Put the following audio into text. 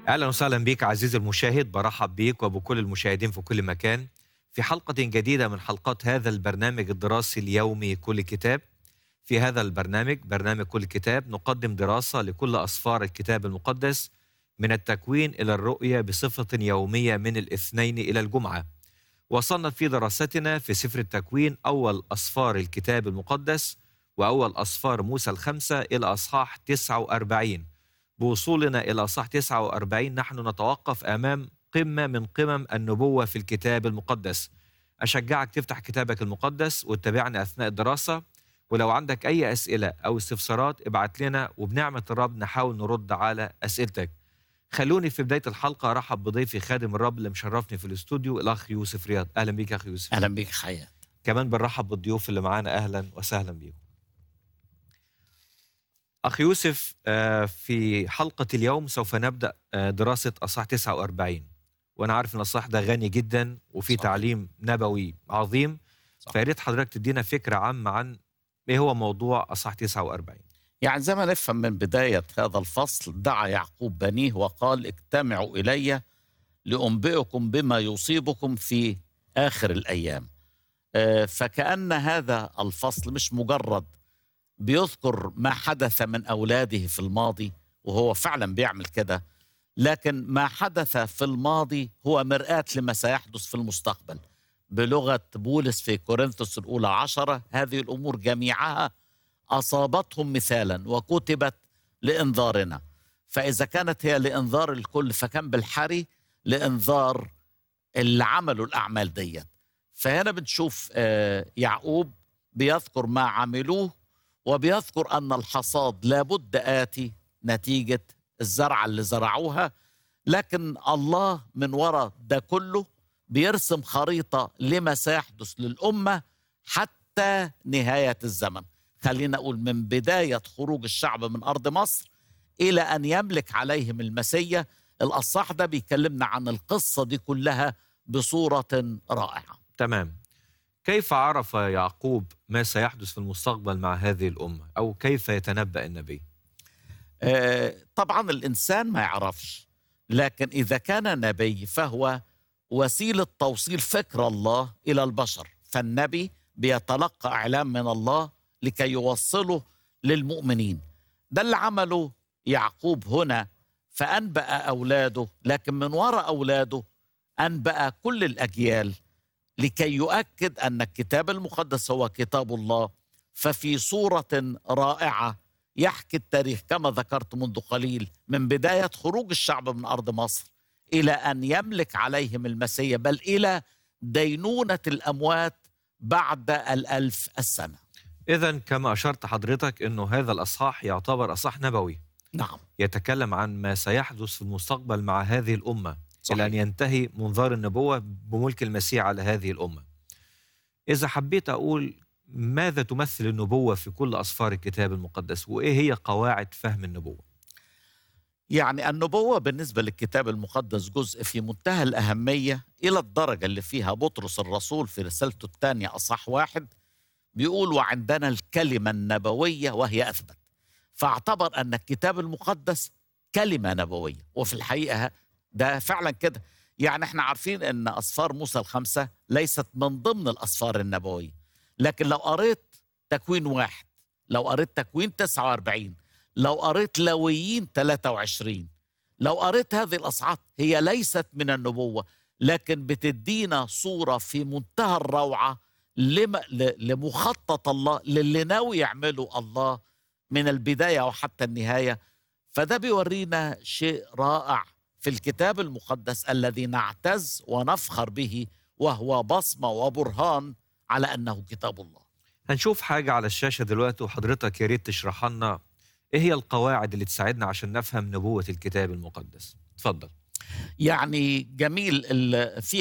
اهلا وسهلا بك عزيزي المشاهد برحب بيك وبكل المشاهدين في كل مكان في حلقه جديده من حلقات هذا البرنامج الدراسي اليومي كل كتاب في هذا البرنامج برنامج كل كتاب نقدم دراسه لكل اسفار الكتاب المقدس من التكوين الى الرؤيه بصفه يوميه من الاثنين الى الجمعه وصلنا في دراستنا في سفر التكوين اول اسفار الكتاب المقدس واول اسفار موسى الخمسه الى اصحاح 49 بوصولنا إلى صح 49 نحن نتوقف أمام قمة من قمم النبوة في الكتاب المقدس أشجعك تفتح كتابك المقدس وتتابعنا أثناء الدراسة ولو عندك أي أسئلة أو استفسارات ابعت لنا وبنعمة الرب نحاول نرد على أسئلتك خلوني في بداية الحلقة أرحب بضيفي خادم الرب اللي مشرفني في الاستوديو الأخ يوسف رياض أهلا بيك يا أخ يوسف اهلا بك حياه كمان بنرحب بالضيوف اللي معانا أهلا وسهلا بيكم أخ يوسف آه، في حلقة اليوم سوف نبدأ آه، دراسة أصحاح 49 وأنا عارف إن الأصحاح ده غني جدا وفي صحيح. تعليم نبوي عظيم صح. فيا ريت حضرتك تدينا فكرة عامة عن إيه هو موضوع أصحاح 49 يعني زي ما نفهم من بدايه هذا الفصل دعا يعقوب بنيه وقال اجتمعوا الي لانبئكم بما يصيبكم في اخر الايام آه، فكان هذا الفصل مش مجرد بيذكر ما حدث من اولاده في الماضي وهو فعلا بيعمل كده لكن ما حدث في الماضي هو مرآة لما سيحدث في المستقبل بلغة بولس في كورنثوس الأولى عشرة هذه الأمور جميعها أصابتهم مثالا وكتبت لإنذارنا فإذا كانت هي لإنذار الكل فكان بالحري لإنذار اللي عملوا الأعمال ديت فهنا بنشوف آه، يعقوب بيذكر ما عملوه وبيذكر أن الحصاد لابد آتي نتيجة الزرعة اللي زرعوها لكن الله من وراء ده كله بيرسم خريطة لما سيحدث للأمة حتى نهاية الزمن خلينا أقول من بداية خروج الشعب من أرض مصر إلى أن يملك عليهم المسيا الأصح ده بيكلمنا عن القصة دي كلها بصورة رائعة تمام كيف عرف يعقوب ما سيحدث في المستقبل مع هذه الأمة أو كيف يتنبأ النبي آه، طبعا الإنسان ما يعرفش لكن إذا كان نبي فهو وسيلة توصيل فكر الله إلى البشر فالنبي بيتلقى إعلام من الله لكي يوصله للمؤمنين ده اللي عمله يعقوب هنا فأنبأ أولاده لكن من وراء أولاده أنبأ كل الأجيال لكي يؤكد أن الكتاب المقدس هو كتاب الله ففي صورة رائعة يحكي التاريخ كما ذكرت منذ قليل من بداية خروج الشعب من أرض مصر إلى أن يملك عليهم المسيح بل إلى دينونة الأموات بعد الألف السنة إذا كما أشرت حضرتك أنه هذا الأصحاح يعتبر أصحاح نبوي نعم يتكلم عن ما سيحدث في المستقبل مع هذه الأمة صحيح. إلى أن ينتهي منظار النبوة بملك المسيح على هذه الأمة إذا حبيت أقول ماذا تمثل النبوة في كل أسفار الكتاب المقدس وإيه هي قواعد فهم النبوة يعني النبوة بالنسبة للكتاب المقدس جزء في منتهى الأهمية إلى الدرجة اللي فيها بطرس الرسول في رسالته الثانية أصح واحد بيقول وعندنا الكلمة النبوية وهي أثبت فاعتبر أن الكتاب المقدس كلمة نبوية وفي الحقيقة ده فعلا كده يعني احنا عارفين أن أسفار موسى الخمسة ليست من ضمن الأسفار النبوية لكن لو قريت تكوين واحد لو قريت تكوين 49 لو قريت لويين 23 لو قريت هذه الأصحاح هي ليست من النبوة لكن بتدينا صورة في منتهى الروعة لم... ل- لمخطط الله للي ناوي يعمله الله من البداية وحتى النهاية فده بيورينا شيء رائع في الكتاب المقدس الذي نعتز ونفخر به وهو بصمة وبرهان على أنه كتاب الله هنشوف حاجة على الشاشة دلوقتي وحضرتك يا ريت تشرح لنا إيه هي القواعد اللي تساعدنا عشان نفهم نبوة الكتاب المقدس اتفضل يعني جميل ال- في